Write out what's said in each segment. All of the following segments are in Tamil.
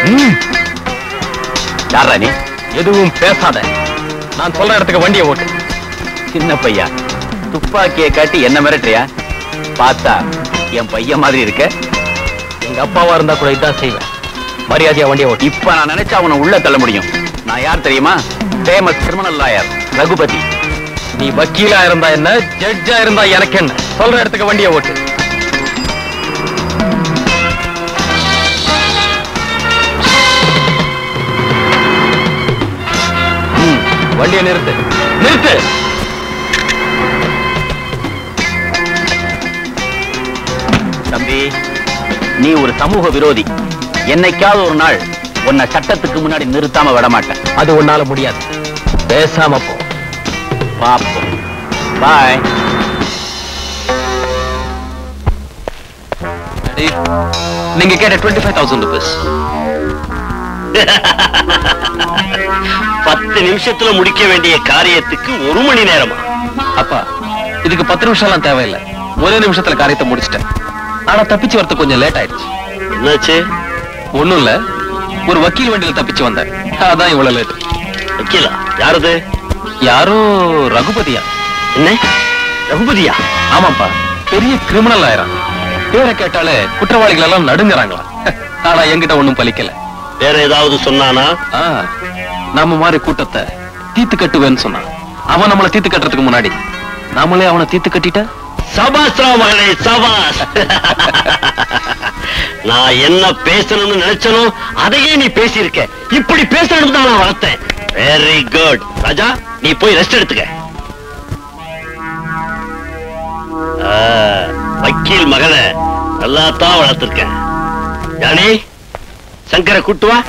யாரா நீ எதுவும் பேசாத நான் சொல்ற இடத்துக்கு வண்டியை ஓட்டு சின்ன பையா துப்பாக்கியை காட்டி என்ன மிரட்டுறியா பார்த்தா என் பையன் மாதிரி இருக்க எங்க அப்பாவா இருந்தா கூட இதான் செய்வேன் மரியாதையா வண்டியை ஓட்டு இப்ப நான் நினைச்சா அவனை உள்ள தள்ள முடியும் நான் யார் தெரியுமா ஃபேமஸ் கிரிமினல் லாயர் ரகுபதி நீ வக்கீலா இருந்தா என்ன ஜட்ஜா இருந்தா எனக்கு என்ன சொல்ற இடத்துக்கு வண்டியை ஓட்டு ம், வண்டியை நிறுத்து நிறுத்து தம்பி நீ ஒரு சமூக விரோதி என்னைக்காவது ஒரு நாள் உன்னை சட்டத்துக்கு முன்னாடி நிறுத்தாம விட மாட்டேன் அது உன்னால முடியாது பேசாம போ பாப்போம் பாய் நீங்க கேட்ட டுவெண்ட்டி ஃபைவ் தௌசண்ட் ருபீஸ் பத்து நிமிஷத்துல முடிக்க வேண்டிய காரியத்துக்கு ஒரு மணி நேரமா அப்பா இதுக்கு பத்து நிமிஷம் எல்லாம் தேவையில்லை ஒரே நிமிஷத்துல காரியத்தை முடிச்சிட்டேன் ஆனா தப்பிச்சு வரது கொஞ்சம் லேட் ஆயிடுச்சு என்னாச்சு ஒண்ணும் இல்ல ஒரு வக்கீல் வண்டியில தப்பிச்சு வந்தேன் அதான் இவ்வளவு லேட் வக்கீலா யாரது யாரோ ரகுபதியா என்ன ரகுபதியா ஆமாப்பா பெரிய கிரிமினல் ஆயிரம் பேரை கேட்டாலே குற்றவாளிகள் எல்லாம் நடுங்குறாங்களா ஆனா என்கிட்ட ஒண்ணும் பலிக்கல வேற ஏதாவது சொன்னானா ஆ, நம்ம மாதிரி கூட்டத்தை தீத்து கட்டுவேன்னு சொன்னான் அவன் நம்மளை தீத்து கட்டுறதுக்கு முன்னாடி நாமளே அவனை தீத்து கட்டிட்டா சபாஸ்ரா மகளே சபாஸ் நான் என்ன பேசணும்னு நினைச்சனோ அதையே நீ பேசியிருக்க இப்படி பேசணும் தான் நான் வளர்த்தேன் வெரி குட் ராஜா நீ போய் ரெஸ்ட் எடுத்துக்க ஆ, வக்கீல் மகனை நல்லா தான் வளர்த்திருக்கேன் ஜானி சங்கரை கூட்டு வா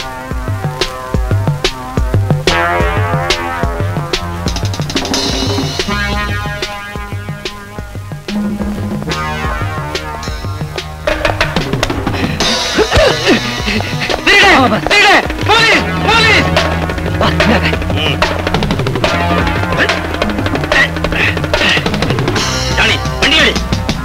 ஜானி வண்டி எடு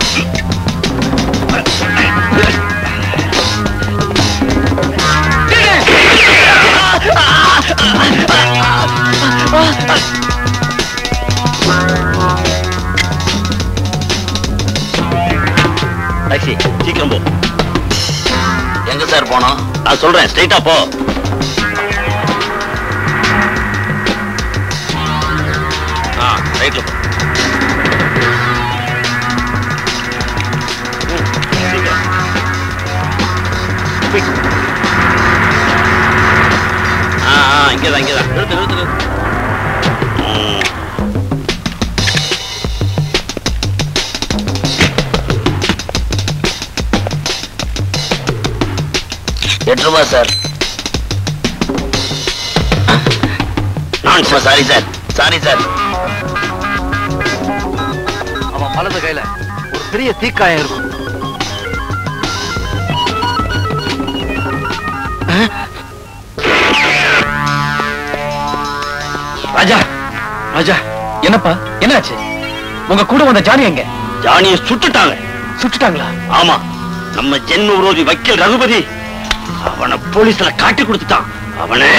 டாக்ஸி சீக்கிரம் போ எங்க சார் போனோம் நான் சொல்றேன் ஸ்ட்ரைட்டா போ ஆ ரைட்ல போ ம், சீக்கிரம். Quick. ஆ ஆ இங்கதான் இங்கதான் நிறுத்து நிறுத்து நிறுத்து ம். எட்டு ரூபாய் சார் நான் சாரி சார் சாரி சார் அவன் வலது கையில ஒரு பெரிய தீக்காயம் இருக்கும் ராஜா ராஜா என்னப்பா என்னாச்சு உங்க கூட வந்த ஜானி எங்க ஜானியை சுட்டுட்டாங்க சுட்டுட்டாங்களா ஆமா நம்ம ஜென்ம விரோதி வக்கீல் ரகுபதி அவனை போலீஸ்ல காட்டி கொடுத்துட்டான் அவனே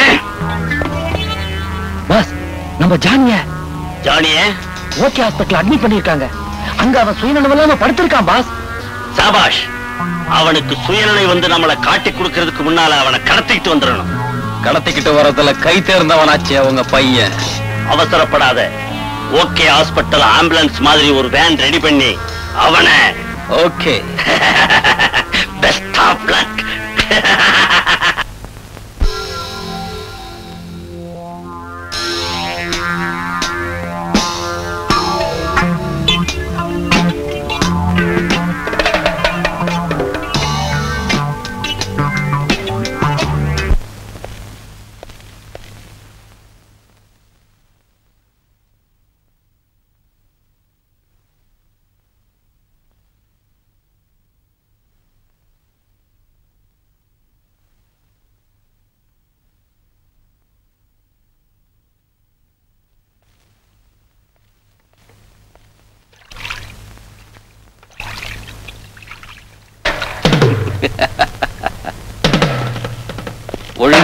பாஸ் நம்ம ஜானிய ஜானிய ஓகே ஹாஸ்பிட்டல் அட்மிட் பண்ணிருக்காங்க அங்க அவன் சுயநலம் இல்லாம படுத்திருக்கான் பாஸ் சாபாஷ் அவனுக்கு சுயநிலை வந்து நம்மளை காட்டி கொடுக்கறதுக்கு முன்னால அவனை கடத்திக்கிட்டு வந்துடணும் கடத்திக்கிட்டு வரதுல கை தேர்ந்தவனாச்சே உங்க பையன் அவசரப்படாத ஓகே ஹாஸ்பிட்டல் ஆம்புலன்ஸ் மாதிரி ஒரு வேன் ரெடி பண்ணி அவனை ஓகே பெஸ்ட் ஆஃப் லக்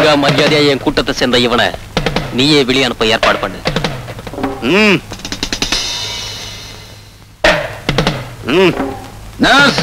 ஒழுங்கா மரியாதையா என் கூட்டத்தை சேர்ந்த இவனை நீயே வெளியே அனுப்ப ஏற்பாடு பண்ணு ம் ம் நர்ஸ்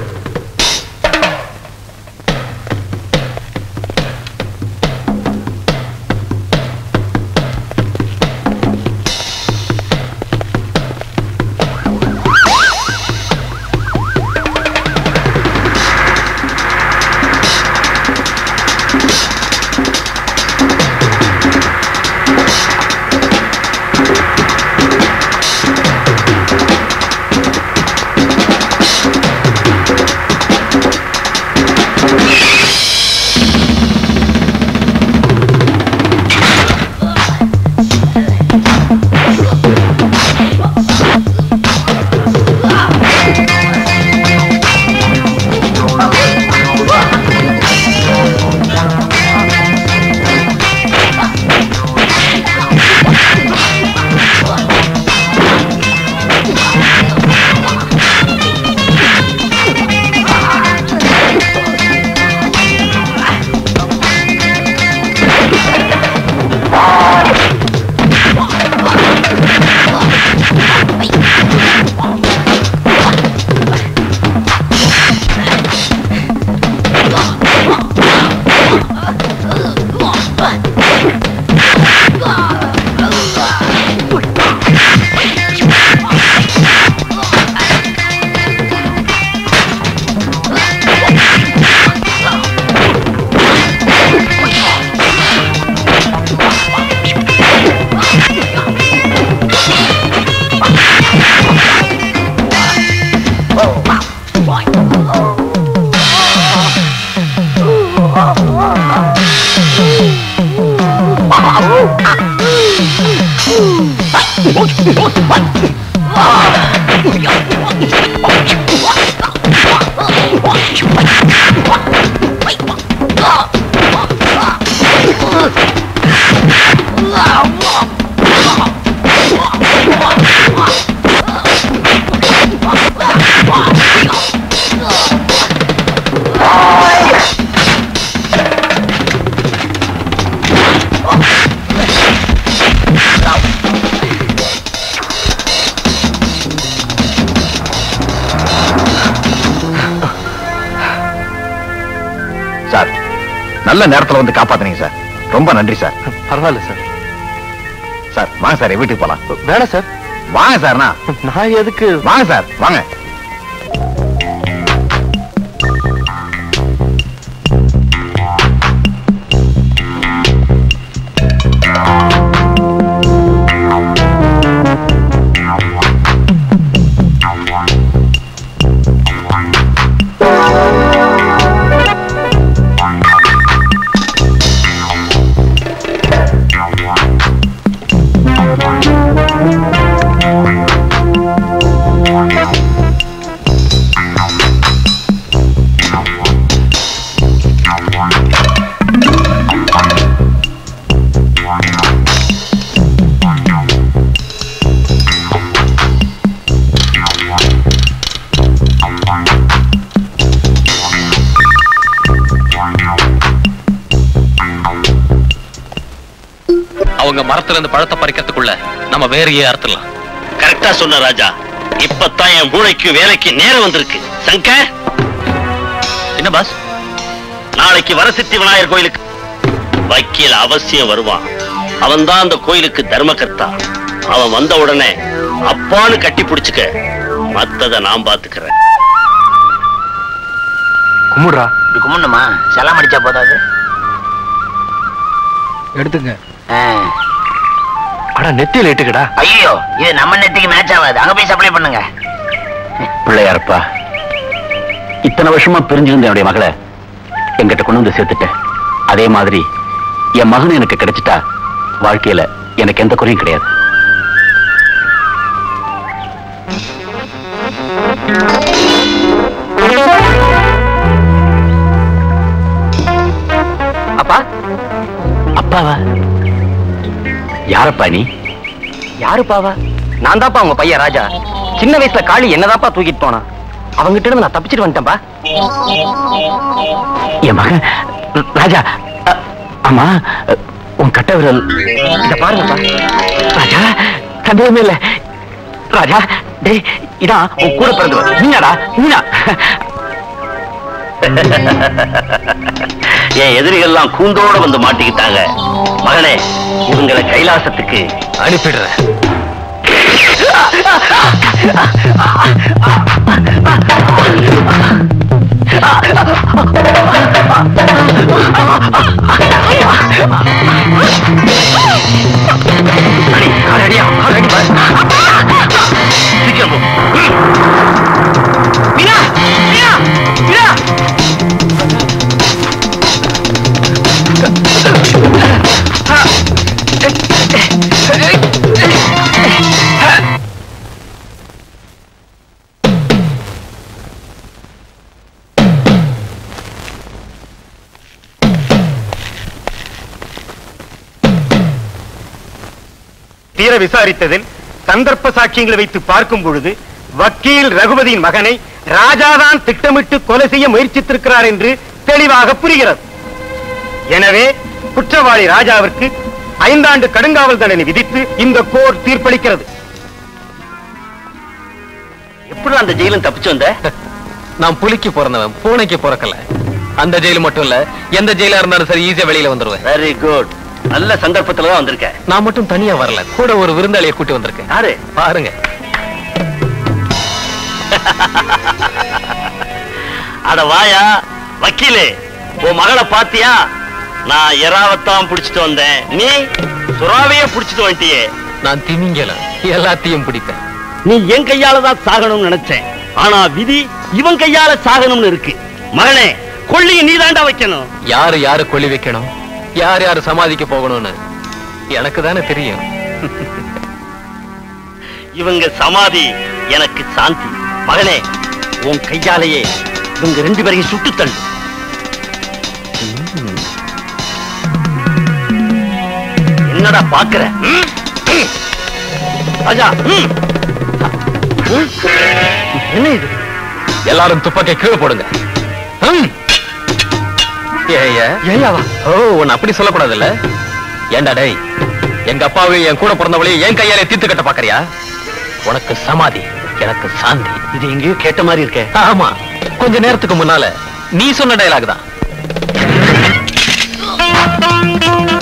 சார் நல்ல நேரத்துல வந்து காப்பாத்துனீங்க சார் ரொம்ப நன்றி சார் பரவாயில்ல சார் சார் வாங்க சார் வீட்டுக்கு போலாம் வேணாம் சார் வாங்க சார்னா நான் எதுக்கு வாங்க சார் வாங்க அவங்க மரத்துல இருந்து பழத்தை பறிக்கிறதுக்குள்ள நம்ம வேறையே அறுத்துடலாம் கரெக்டா சொன்ன ராஜா இப்பதான் என் மூளைக்கு வேலைக்கு நேரம் வந்திருக்கு சங்கர் என்ன பாஸ் நாளைக்கு வரசித்தி விநாயகர் கோயிலுக்கு வக்கீல் அவசியம் வருவான் அவன் தான் அந்த கோயிலுக்கு தர்மகர்த்தா அவன் வந்த உடனே அப்பான்னு கட்டி பிடிச்சுக்க மத்தத நான் பாத்துக்கிறேன் கும்பிடுறா இப்படி கும்பிடணுமா செலாம் அடிச்சா போதாது எடுத்துங்க ஆ. அடா நெத்தியில இட்டுக்கடா ஐயோ இது நம்ம நெத்திக்கு மேட்ச் ஆகாது அங்க போய் சப்ளை பண்ணுங்க பிள்ளையாரப்பா இத்தனை வருஷமா பிரிஞ்சிருந்த என்னுடைய மகளை என்கிட்ட கொண்டு வந்து சேர்த்துட்டேன் அதே மாதிரி என் மகன் எனக்கு கிடைச்சிட்டா வாழ்க்கையில எனக்கு எந்த குறையும் கிடையாது அப்பா அப்பாவா யாரப்பா நீ யாருப்பாவா நான் தான்ப்பா உங்க பையன் ராஜா சின்ன வயசுல காளி என்னதான்ப்பா தூக்கிட்டு போனான் அவங்கிட்ட இருந்து நான் தப்பிச்சிட்டு வந்துட்டேன்ப்பா என் மகன் ராஜா அ- ஆமா உன் கட்ட விரல் இத பாருங்கப்பா ராஜா சந்தேகமே இல்ல ராஜா டேய் இதான் உன் கூட பிறந்தவர் நீனாடா நீனா என் எதிரிகள்லாம் கூண்டோட வந்து மாட்டிக்கிட்டாங்க மகனே இவங்களை கைலாசத்துக்கு அனுப்பிடுறேன் அடி, அடியா, அடி பாரு. சீக்கிரம் போ. மீனா, மீனா, மீனா. தீர விசாரித்ததில் சந்தர்ப்ப சாட்சியங்களை வைத்து பார்க்கும் பொழுது வக்கீல் ரகுபதியின் மகனை ராஜாதான் திட்டமிட்டு கொலை செய்ய முயற்சித்திருக்கிறார் என்று தெளிவாக புரிகிறது எனவே குற்றவாளி ராஜாவிற்கு ஐந்தாண்டு கடுங்காவல் தண்டனை விதித்து இந்த கோர் தீர்ப்பளிக்கிறது எப்படி அந்த ஜெயிலும் தப்பிச்சு வந்த நான் புலிக்கு பிறந்தவன் பூனைக்கு பிறக்கல அந்த ஜெயில் மட்டும் இல்ல எந்த ஜெயிலா இருந்தாலும் சரி ஈஸியா வெளியில வந்துருவேன் வெரி குட் நல்ல சந்தர்ப்பத்துல தான் வந்திருக்க நான் மட்டும் தனியா வரல கூட ஒரு விருந்தாளியை கூட்டி வந்திருக்கேன் யாரு பாருங்க அட வாயா வக்கீலே உன் மகளை பாத்தியா நான் எறாவத்தான் புடிச்சிட்டு வந்தேன் நீ சுறாவையே புடிச்சிட்டு வந்துட்டியே நான் திமிங்கலம் எல்லாத்தையும் பிடிப்பேன் நீ என் கையால தான் சாகணும்னு நினைச்சேன் ஆனா விதி இவன் கையால சாகணும்னு இருக்கு மகனே கொள்ளிய நீதாண்டா வைக்கணும் யாரு யாரு கொள்ளி வைக்கணும் யார் யாரு சமாதிக்க போகணும்னு எனக்கு தானே தெரியும் இவங்க சமாதி எனக்கு சாந்தி மகனே உன் கையாலேயே இவங்க ரெண்டு பேரையும் சுட்டு தள்ளு என்னடா பாக்குற ம்? ம். ராஜா ம். ம். என்ன இது எல்லாரும் துப்பாக்கியை கீழே போடுங்க ம். ஏய்யா ஏயாவா ஓ உன்னை அப்படி சொல்லக்கூடாதுல்ல ஏண்டா டேய் எங்க அப்பாவை என் கூட பிறந்தவளையும் என் கையாலே தீர்த்து கட்ட பாக்குறியா உனக்கு சமாதி எனக்கு சாந்தி இது எங்கேயோ கேட்ட மாதிரி இருக்கே ஆமா கொஞ்ச நேரத்துக்கு முன்னால நீ சொன்ன டயலாக் தான்